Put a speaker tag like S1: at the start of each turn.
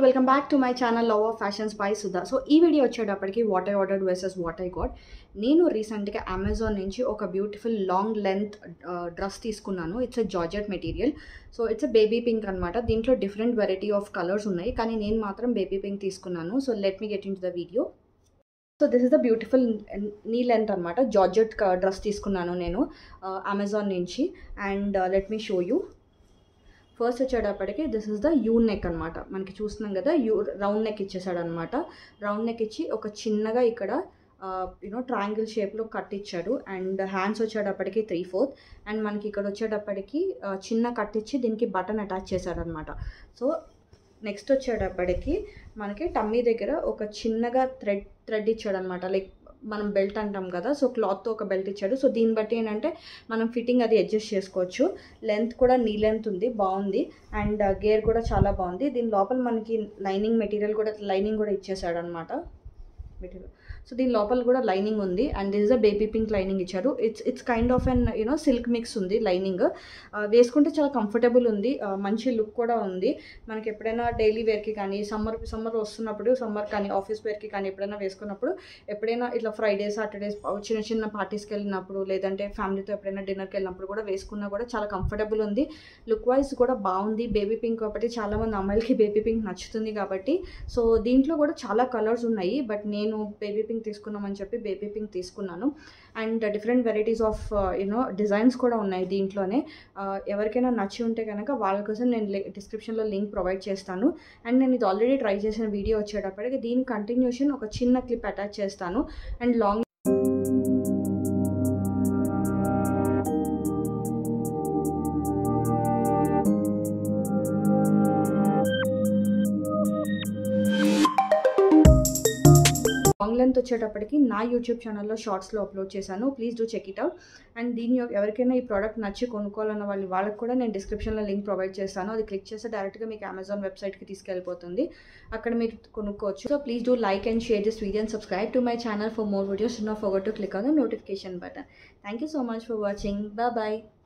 S1: welcome back to my channel love of fashions by Sudha so ఈ video వచ్చేటప్పటికి what I ordered versus what I got నేను రీసెంట్గా Amazon నుంచి ఒక beautiful long length dress తీసుకున్నాను it's a georgette material so it's a baby pink అనమాట దీంట్లో different variety of colours ఉన్నాయి కానీ నేను మాత్రం బేబీ పింక్ తీసుకున్నాను so let me get in to the video so this is the beautiful knee length అనమాట georgette dress తీసుకున్నాను నేను అమెజాన్ నుంచి and let me show you first వచ్చేటప్పటికి this is the U neck అనమాట మనకి చూస్తున్నాం కదా యూ రౌండ్ నెక్ ఇచ్చేసాడు అనమాట రౌండ్ నెక్ ఇచ్చి ఒక చిన్నగా ఇక్కడ యూనో ట్రయాంగిల్ షేప్లో కట్ ఇచ్చాడు అండ్ హ్యాండ్స్ వచ్చేటప్పటికి త్రీ ఫోర్త్ అండ్ మనకి ఇక్కడ వచ్చేటప్పటికి చిన్న కట్ ఇచ్చి దీనికి బటన్ అటాచ్ చేశాడు అనమాట సో నెక్స్ట్ వచ్చేటప్పటికి మనకి టమ్మీ దగ్గర ఒక చిన్నగా థ్రెడ్ థ్రెడ్ ఇచ్చాడు అనమాట లైక్ మనం బెల్ట్ అంటాం కదా సో క్లాత్తో ఒక బెల్ట్ ఇచ్చాడు సో దీన్ని బట్టి ఏంటంటే మనం ఫిట్టింగ్ అది అడ్జస్ట్ చేసుకోవచ్చు లెంత్ కూడా నీ లెంత్ ఉంది బాగుంది అండ్ గేర్ కూడా చాలా బాగుంది దీని లోపల మనకి లైనింగ్ మెటీరియల్ కూడా లైనింగ్ కూడా ఇచ్చేసాడు అనమాట మెటీరియల్ సో దీని లోపల కూడా లైనింగ్ ఉంది and this is a baby pink lining ఇచ్చారు it's it's kind of an you know silk mix ఉంది లైనింగ్ వేసుకుంటే చాలా కంఫర్టబుల్ ఉంది మంచి లుక్ కూడా ఉంది మనకి ఎప్పుడైనా డైలీ వేర్కి కానీ సమ్మర్ సమ్మర్ వస్తున్నప్పుడు సమ్మర్ కానీ ఆఫీస్ వేర్కి కానీ ఎప్పుడైనా వేసుకున్నప్పుడు ఎప్పుడైనా ఇట్లా ఫ్రైడే సాటర్డేస్ చిన్న చిన్న పార్టీస్కి వెళ్ళినప్పుడు లేదంటే ఫ్యామిలీతో ఎప్పుడైనా డిన్నర్కి వెళ్ళినప్పుడు కూడా వేసుకున్నా కూడా చాలా కంఫర్టబుల్ ఉంది లుక్ వైజ్ కూడా బాగుంది బేబీ పింక్ కాబట్టి చాలామంది అమ్మాయిలకి బేబీ పింక్ నచ్చుతుంది కాబట్టి సో దీంట్లో కూడా చాలా కలర్స్ ఉన్నాయి బట్ నేను బేబీ పింక్ తీసుకున్నామని చెప్పి బేబీ పింక్ తీసుకున్నాను and different varieties of you know designs కూడా ఉన్నాయి దీంట్లోనే ఎవరికైనా నచ్చి ఉంటే కనుక వాళ్ళ కోసం నేను డిస్క్రిప్షన్లో లింక్ ప్రొవైడ్ చేస్తాను అండ్ నేను ఇది ఆల్రెడీ ట్రై చేసిన వీడియో వచ్చేటప్పటికి దీని కంటిన్యూషన్ ఒక చిన్న క్లిప్ అటాచ్ చేస్తాను అండ్ లాంగ్ లాంగ్ లెంత్ వచ్చేటప్పటికి నా యూట్యూబ్ ఛానల్లో షార్ట్స్లో అప్లోడ్ చేశాను please do check it out and దీని ఎవరికైనా ఈ ప్రోడక్ట్ నచ్చి కొనుక్కోవాలన్న వాళ్ళు వాళ్ళకి కూడా నేను డిస్క్రిప్షన్లో లింక్ ప్రొవైడ్ చేస్తాను అది క్లిక్ చేస్తే డైరెక్ట్గా మీకు అమెజాన్ వెబ్సైట్కి తీసుకెళ్ళిపోతుంది అక్కడ మీరు కొనుక్కోవచ్చు so please do like and share this video and subscribe to my channel for more videos no forget to click on the notification button thank you so much for watching bye